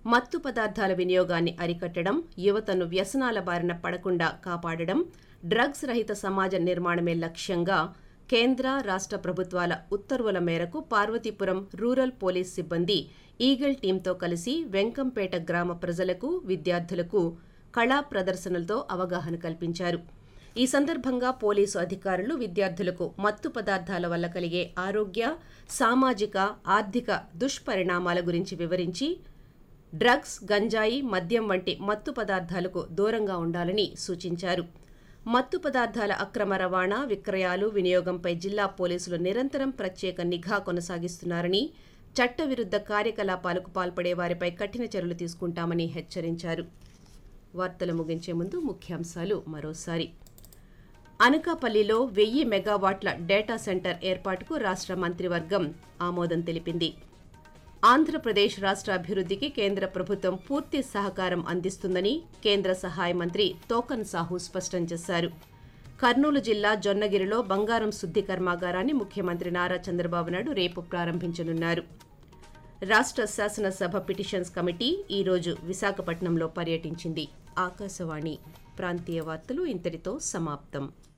మత్తు పదార్థాల వినియోగాన్ని అరికట్టడం యువతను వ్యసనాల బారిన పడకుండా కాపాడడం డ్రగ్స్ రహిత సమాజ నిర్మాణమే లక్ష్యంగా కేంద్ర రాష్ట్ర ప్రభుత్వాల ఉత్తర్వుల మేరకు పార్వతీపురం రూరల్ పోలీస్ సిబ్బంది ఈగల్ టీంతో కలిసి వెంకంపేట గ్రామ ప్రజలకు విద్యార్థులకు కళా ప్రదర్శనలతో అవగాహన కల్పించారు ఈ సందర్భంగా పోలీసు అధికారులు విద్యార్థులకు మత్తు పదార్థాల వల్ల కలిగే ఆరోగ్య సామాజిక ఆర్థిక దుష్పరిణామాల గురించి వివరించి డ్రగ్స్ గంజాయి మద్యం వంటి మత్తు పదార్థాలకు దూరంగా ఉండాలని సూచించారు మత్తు పదార్థాల అక్రమ రవాణా విక్రయాలు వినియోగంపై జిల్లా పోలీసులు నిరంతరం ప్రత్యేక నిఘా కొనసాగిస్తున్నారని చట్టవిరుద్ధ కార్యకలాపాలకు పాల్పడే వారిపై కఠిన చర్యలు తీసుకుంటామని హెచ్చరించారు వార్తలు ముగించే ముందు ముఖ్యాంశాలు మరోసారి అనకాపల్లిలో వెయ్యి మెగావాట్ల డేటా సెంటర్ ఏర్పాటుకు రాష్ట్ర మంత్రివర్గం ఆమోదం తెలిపింది ఆంధ్రప్రదేశ్ రాష్ట్ర అభివృద్ధికి కేంద్ర ప్రభుత్వం పూర్తి సహకారం అందిస్తుందని కేంద్ర సహాయ మంత్రి తోకన్ సాహు స్పష్టం చేశారు కర్నూలు జిల్లా జొన్నగిరిలో బంగారం శుద్ధి కర్మాగారాన్ని ముఖ్యమంత్రి నారా చంద్రబాబు నాయుడు రేపు ప్రారంభించనున్నారు రాష్ట్ర శాసనసభ పిటిషన్స్ కమిటీ ఈ రోజు విశాఖపట్నంలో పర్యటించింది ఆకాశవాణి ప్రాంతీయ వార్తలు ఇంతటితో సమాప్తం